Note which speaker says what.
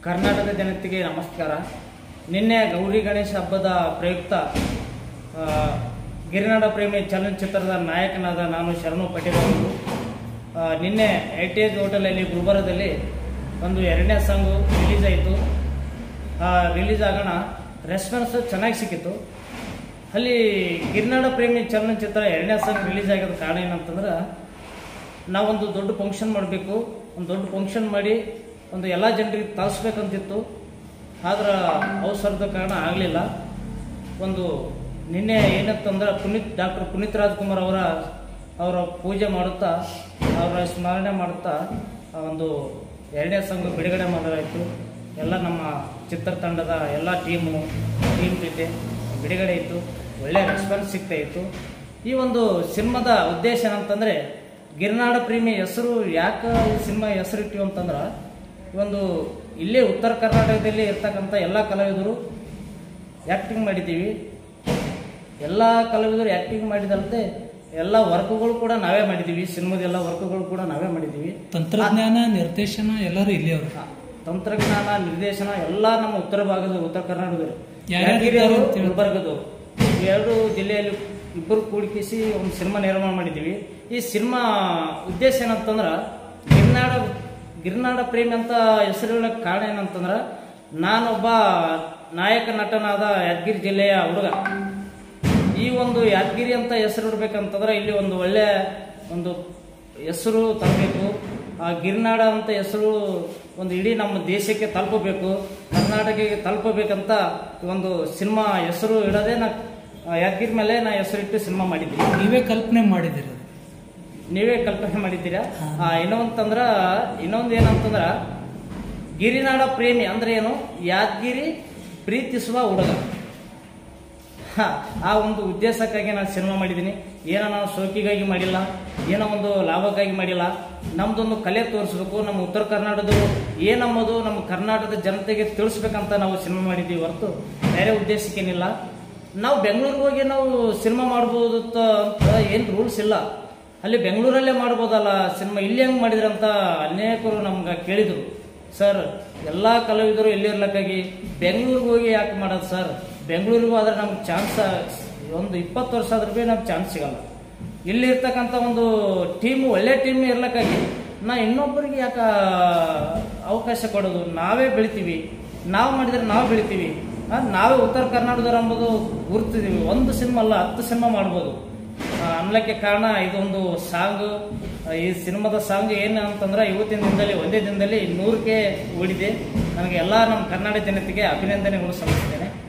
Speaker 1: ಕರ್ನಾಟಕ ಜನತೆಗೆ ನಮಸ್ಕಾರ ನಿನ್ನೆ ಗೌರಿ ಗಣೇಶ ಹಬ್ಬದ ಪ್ರಯುಕ್ತ ಆ, ಗಿರಿನಾಡ ಪ್ರೇಮಿ ಚಲನಚಿತ್ರದ ನಾಯಕನಾದ ನಾನು ಶರಣು ಪಟೇಲ್ ಅವರು ಆ, ನಿನ್ನೆ ಐಟೇಜ್ ಹೋಟೆಲಲ್ಲಿ ಗುಲ್ಬರ್ಗದಲ್ಲಿ ಒಂದು ಎರಡನೇ ಸಾಂಗು ರಿಲೀಸ್ ಆಯಿತು ರಿಲೀಸ್ ಆಗೋಣ ರೆಸ್ಪಾನ್ಸ್ ಚೆನ್ನಾಗಿ ಸಿಕ್ಕಿತ್ತು ಅಲ್ಲಿ ಗಿರಿನಾಡ ಪ್ರೇಮಿ ಚಲನಚಿತ್ರ ಎರಡನೇ ಸಾಂಗ್ ರಿಲೀಸ್ ಆಗಿರೋ ಕಾರಣ ಏನಂತಂದ್ರೆ ನಾವೊಂದು ದೊಡ್ಡ ಫಂಕ್ಷನ್ ಮಾಡಬೇಕು ಒಂದು ದೊಡ್ಡ ಫಂಕ್ಷನ್ ಮಾಡಿ ಒಂದು ಎಲ್ಲ ಜನರಿಗೆ ತರಿಸ್ಬೇಕಂತಿತ್ತು ಆದ್ರೆ ಅವಸರದ ಕಾರಣ ಆಗಲಿಲ್ಲ ಒಂದು ನಿನ್ನೆ ಏನಂತಂದ್ರೆ ಪುನೀತ್ ಡಾಕ್ಟರ್ ಪುನೀತ್ ರಾಜ್ಕುಮಾರ್ ಅವರ ಅವರ ಪೂಜೆ ಮಾಡುತ್ತಾ ಅವರ ಸ್ಮರಣೆ ಮಾಡುತ್ತಾ ಆ ಒಂದು ಎರಡನೇ ಸಂಘ ಬಿಡುಗಡೆ ಮಾಡಲಾಯಿತು ಎಲ್ಲ ನಮ್ಮ ಚಿತ್ರತಂಡದ ಎಲ್ಲ ಟೀಮು ಟೀಮ್ ಜೊತೆ ಬಿಡುಗಡೆ ಇತ್ತು ಒಳ್ಳೆಯ ರೆಸ್ಪಾನ್ಸ್ ಸಿಗ್ತಾ ಇತ್ತು ಈ ಒಂದು ಸಿನಿಮಾದ ಉದ್ದೇಶ ಏನಂತಂದರೆ ಗಿರಿನಾಡ ಪ್ರೇಮಿ ಹೆಸರು ಯಾಕೆ ಈ ಸಿನಿಮಾ ಹೆಸರಿಟ್ಟಿವಿ ಅಂತಂದ್ರೆ ಒಂದು ಇಲ್ಲೇ ಉತ್ತರ ಕರ್ನಾಟಕದಲ್ಲಿ ಇರ್ತಕ್ಕಂಥ ಎಲ್ಲ ಕಲಾವಿದರು ಆ್ಯಕ್ಟಿಂಗ್ ಮಾಡಿದ್ದೀವಿ ಎಲ್ಲ ಕಲಾವಿದರು ಆ್ಯಕ್ಟಿಂಗ್ ಮಾಡಿದಲ್ಲದೆ ಎಲ್ಲ ವರ್ಕ್ಗಳು ಕೂಡ ನಾವೇ ಮಾಡಿದ್ದೀವಿ ಸಿನಿಮಾದ ಎಲ್ಲ ವರ್ಕ್ಗಳು ಕೂಡ ನಾವೇ ಮಾಡಿದ್ದೀವಿ
Speaker 2: ತಂತ್ರಜ್ಞಾನ ನಿರ್ದೇಶನ ಎಲ್ಲರೂ ಇಲ್ಲಿ ಅವರು
Speaker 1: ಆ, ತಂತ್ರಜ್ಞಾನ ನಿರ್ದೇಶನ ಎಲ್ಲ ನಮ್ಮ ಉತ್ತರ ಭಾಗದ ಉತ್ತರ ಕರ್ನಾಟಕದವರು
Speaker 2: ಯಾರ್ಯಾರು
Speaker 1: ಯಾದಗಿರಿ
Speaker 2: ಇದ್ದಾರೆ
Speaker 1: ಅವರು
Speaker 2: ಅಂತ ಹೇಳಿ?
Speaker 1: ಗುಲ್ಬರ್ಗದವರು ಈ ಎರಡು ಜಿಲ್ಲೆಯಲ್ಲಿ ಇಬ್ಬರು ಕೂಡಿಕಿಸಿ ಒಂದು ಸಿನಿಮಾ ನಿರ್ಮಾಣ ಮಾಡಿದ್ದೀವಿ ಈ ಸಿನಿಮಾ ಉದ್ದೇಶ ಏನಂತಂದ್ರೆ ಗಿರ್ನಾಡ ಗಿರ್ನಾಡ ಪ್ರೇಮಿ ಅಂತ ಹೆಸರಿಡಕ್ಕೆ ಕಾರಣ ಏನಂತಂದ್ರೆ ನಾನೊಬ್ಬ ನಾಯಕ ನಟನಾದ ಯಾದಗಿರಿ ಜಿಲ್ಲೆಯ ಹುಡುಗ ಈ ಒಂದು ಯಾದಗಿರಿ ಅಂತ ಹೆಸರು ಇಡ್ಬೇಕಂತಂದ್ರೆ ಇಲ್ಲಿ ಒಂದು ಒಳ್ಳೆ ಒಂದು ಹೆಸರು ತರಬೇಕು ಆ ಗಿರ್ನಾಡ ಅಂತ ಹೆಸರು ಒಂದು ಇಡೀ ನಮ್ಮ ದೇಶಕ್ಕೆ ತಲುಪಬೇಕು ಕರ್ನಾಟಕಕ್ಕೆ ತಲುಪಬೇಕಂತ ಈ ಒಂದು ಸಿನಿಮಾ ಹೆಸರು ಇಡೋದೇ ನಾ ಆ ಯಾದಗಿರಿ ಮೇಲೆ ನಾ ಹೆಸರಿಟ್ಟು ಸಿನಿಮಾ ಮಾಡಿದ್ದೀನಿ
Speaker 2: ನೀವೇ ಕಲ್ಪನೆ ಮಾಡಿದಿರಿ ಅದು.
Speaker 1: ನೀವೇ ಕಲ್ಪನೆ ಮಾಡಿದ್ದೀರಾ ಆ, ಇನ್ನೊಂತಂದ್ರ ಇನ್ನೊಂದು ಏನಂತಂದ್ರ ಗಿರಿನಾಡ ಪ್ರೇಮಿ ಅಂದ್ರೆ ಏನು ಯಾದಗಿರಿ ಪ್ರೀತಿಸುವ ಹುಡುಗ ಹ, ಆ ಒಂದು ಉದ್ದೇಶಕ್ಕಾಗಿ ನಾನು ಸಿನಿಮಾ ಮಾಡಿದ್ದೀನಿ ಏನೋ ನಾವು ಶೋಕಿಗಾಗಿ ಮಾಡಿಲ್ಲ ಏನೋ ಒಂದು ಲಾಭಕ್ಕಾಗಿ ಮಾಡಿಲ್ಲ ನಮ್ದೊಂದು ಕಲೆ ತೋರಿಸ್ಬೇಕು ನಮ್ಮ ಉತ್ತರ ಕರ್ನಾಟಕದವರು ಏನಮ್ಮದು ನಮ್ಮ ಕರ್ನಾಟಕದ ಜನತೆಗೆ ತಿಳಿಸ್ಬೇಕಂತ ನಾವು ಸಿನಿಮಾ ಮಾಡಿದ್ದೀವಿ ಹೊರತು ಬೇರೆ ಉದ್ದೇಶಕ್ಕೇನಿಲ್ಲ ನಾವು ಬೆಂಗಳೂರಿಗೆ ಹೋಗಿ ನಾವು ಸಿನಿಮಾ ಮಾಡ್ಬೋದು ಅಂತ ಏನು ರೂಲ್ಸ್ ಇಲ್ಲ ಅಲ್ಲಿ ಬೆಂಗಳೂರಲ್ಲೇ ಮಾಡ್ಬೋದಲ್ಲ ಸಿನಿಮಾ ಇಲ್ಲಿ ಹೆಂಗೆ ಮಾಡಿದ್ರಂತ ಅನೇಕರು ನಮ್ಗೆ ಕೇಳಿದರು ಸರ್ ಎಲ್ಲ ಕಲಾವಿದರು ಎಲ್ಲಿರ್ಲಕ್ಕಾಗಿ ಬೆಂಗಳೂರಿಗೆ ಹೋಗಿ ಯಾಕೆ ಮಾಡೋದು ಸರ್ ಬೆಂಗಳೂರಿಗೂ ಆದ್ರೆ ನಮ್ಗೆ ಚಾನ್ಸ್ ಒಂದು ಇಪ್ಪತ್ತು ವರ್ಷ ಆದ್ರೂ ಭೀ ನಮ್ಗೆ ಚಾನ್ಸ್ ಸಿಗಲ್ಲ ಇಲ್ಲಿ ಇರ್ತಕ್ಕಂಥ ಒಂದು ಟೀಮು ಒಳ್ಳೆ ಟೀಮ್ ಇರ್ಲಕ್ಕಾಗಿ ನಾ ಇನ್ನೊಬ್ಬರಿಗೆ ಯಾಕೆ ಅವಕಾಶ ಕೊಡೋದು ನಾವೇ ಬೆಳಿತೀವಿ ನಾವು ಮಾಡಿದ್ರೆ ನಾವು ಬೆಳಿತೀವಿ ಆ, ನಾವೇ ಉತ್ತರ ಕರ್ನಾಟಕದವ್ರು ಅಂಬೋದು ಗುರ್ತಿದೀವಿ ಒಂದು ಸಿನಿಮಾ ಅಲ್ಲ ಹತ್ತು ಸಿನಿಮಾ ಮಾಡ್ಬೋದು ಆ, ಅನ್ಲಕ್ಕೆ ಕಾರಣ ಇದೊಂದು ಸಾಂಗ್ ಈ ಸಿನಿಮಾದ ಸಾಂಗ್ ಏನು ಅಂತಂದ್ರೆ ಇವತ್ತಿನ ದಿನದಲ್ಲಿ ಒಂದೇ ದಿನದಲ್ಲಿ ನೂರಕ್ಕೆ ಓಡಿದೆ ನನಗೆ ಎಲ್ಲ ನಮ್ಮ ಕರ್ನಾಟಕ ಜನತೆಗೆ ಅಭಿನಂದನೆಗಳು ಸಲ್ಲಿಸ್ತೇನೆ